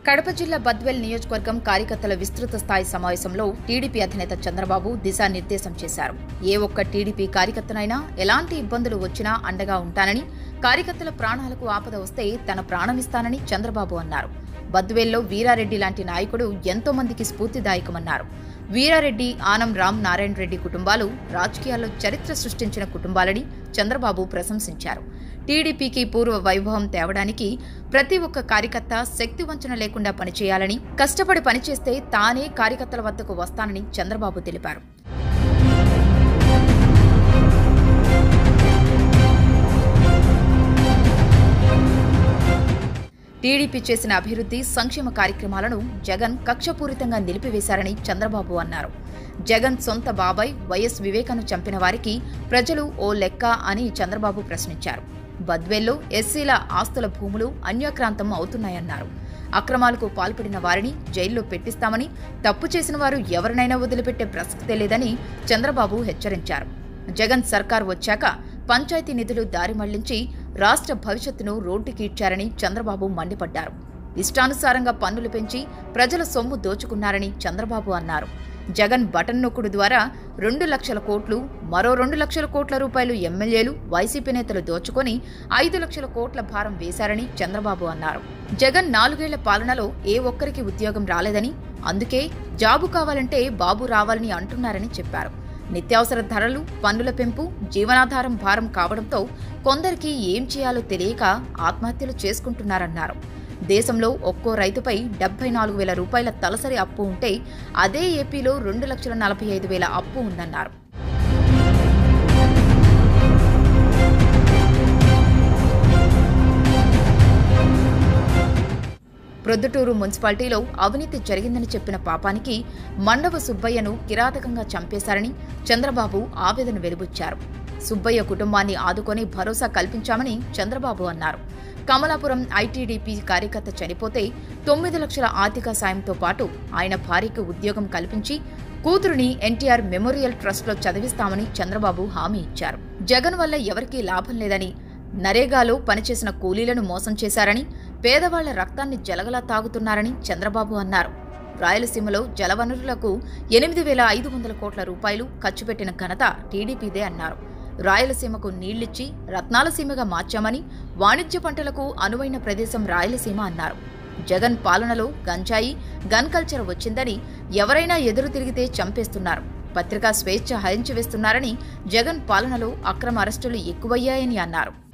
కడప జిల్లా బద్వేల్ నియోజకవర్గం కార్యకర్తల విస్తృత స్థాయి సమావేశంలో టీడీపీ అధినేత చంద్రబాబు దిశానిర్దేశం చేశారు ఏ ఒక్క టీడీపీ కార్యకర్తనైనా ఎలాంటి ఇబ్బందులు వచ్చినా అండగా ఉంటానని కార్యకర్తల ప్రాణాలకు ఆపద వస్తే తన ప్రాణమిస్తానని చంద్రబాబు అన్నారు బద్వేల్లో వీరారెడ్డి లాంటి నాయకుడు ఎంతో మందికి స్ఫూర్తిదాయకమన్నారు వీరారెడ్డి ఆనం రామ్ నారాయణ రెడ్డి కుటుంబాలు రాజకీయాల్లో చరిత్ర సృష్టించిన కుటుంబాలని చంద్రబాబు ప్రశంసించారు టీడీపీకి పూర్వ వైభవం తేవడానికి ప్రతి ఒక్క కార్యకర్త శక్తి వంచన లేకుండా పనిచేయాలని కష్టపడి పనిచేస్తే తానే కార్యకర్తల వద్దకు వస్తానని చంద్రబాబు తెలిపారు టీడీపీ చేసిన అభివృద్ధి సంక్షేమ కార్యక్రమాలను జగన్ కక్షపూరితంగా నిలిపివేశారని చంద్రబాబు అన్నారు జగన్ సొంత బాబాయ్ వైఎస్ వివేకను చంపిన వారికి ప్రజలు ఓ లెక్క అని చంద్రబాబు ప్రశ్నించారు బద్వేల్లో ఎస్సీల ఆస్తుల భూములు అన్యాక్రాంతం అవుతున్నాయన్నారు అక్రమాలకు పాల్పడిన వారిని జైల్లో పెట్టిస్తామని తప్పు చేసిన వారు ఎవరినైనా వదిలిపెట్టే ప్రసక్తే లేదని చంద్రబాబు హెచ్చరించారు జగన్ సర్కార్ వచ్చాక పంచాయతీ నిధులు దారి మళ్లించి రాష్ట్ర భవిష్యత్తును రోడ్డుకీడ్చారని చంద్రబాబు మండిపడ్డారు ఇష్టానుసారంగా పన్నులు పెంచి ప్రజల సొమ్ము దోచుకున్నారని చంద్రబాబు అన్నారు జగన్ బటన్ నొక్కుడు ద్వారా రెండు లక్షల కోట్లు మరో రెండు లక్షల కోట్ల రూపాయలు ఎమ్మెల్యేలు వైసీపీ నేతలు దోచుకొని ఐదు లక్షల కోట్ల భారం వేశారని చంద్రబాబు అన్నారు జగన్ నాలుగేళ్ల పాలనలో ఏ ఒక్కరికి ఉద్యోగం రాలేదని అందుకే జాబు కావాలంటే బాబు రావాలని అంటున్నారని చెప్పారు నిత్యావసర ధరలు పన్నుల పెంపు జీవనాధారం భారం కావడంతో కొందరికి ఏం చేయాలో తెలియక ఆత్మహత్యలు చేసుకుంటున్నారన్నారు దేశంలో ఒక్కో రైతుపై డెబ్బై నాలుగు వేల రూపాయల తలసరి అప్పు ఉంటే అదే ఏపీలో రెండు లక్షల నలభై ఐదు వేల అప్పు ఉందన్నారు ప్రొద్దుటూరు మున్సిపాలిటీలో అవినీతి జరిగిందని చెప్పిన పాపానికి మండవ సుబ్బయ్యను కిరాతకంగా చంపేశారని చంద్రబాబు ఆవేదన వెలుబుచ్చారు సుబ్బయ్య కుటుంబాన్ని ఆదుకొని భరోసా కల్పించామని చంద్రబాబు అన్నారు కమలాపురం ఐటీడీపీ కార్యకర్త చనిపోతే తొమ్మిది లక్షల ఆర్థిక సాయంతో పాటు ఆయన భార్యకు ఉద్యోగం కల్పించి కూతురుని ఎన్టీఆర్ మెమోరియల్ ట్రస్ట్లో చదివిస్తామని చంద్రబాబు హామీ ఇచ్చారు జగన్ వల్ల ఎవరికీ లాభం లేదని నరేగాలో పనిచేసిన కూలీలను మోసం చేశారని పేదవాళ్ల రక్తాన్ని జలగలా తాగుతున్నారని చంద్రబాబు అన్నారు రాయలసీమలో జలవనరులకు ఎనిమిది వేల ఐదు వందల కోట్ల రూపాయలు ఖర్చు పెట్టిన ఘనత టీడీపీదే అన్నారు రాయలసీమకు నీళ్లిచ్చి రత్నాలసీమగా మార్చామని వాణిజ్య పంటలకు అనువైన ప్రదేశం రాయలసీమ అన్నారు జగన్ పాలనలో గంజాయి గన్ కల్చర్ వచ్చిందని ఎవరైనా ఎదురు తిరిగితే చంపేస్తున్నారు పత్రికా స్వేచ్ఛ హరించి వేస్తున్నారని జగన్ పాలనలో అక్రమ అరెస్టులు ఎక్కువయ్యాయని అన్నారు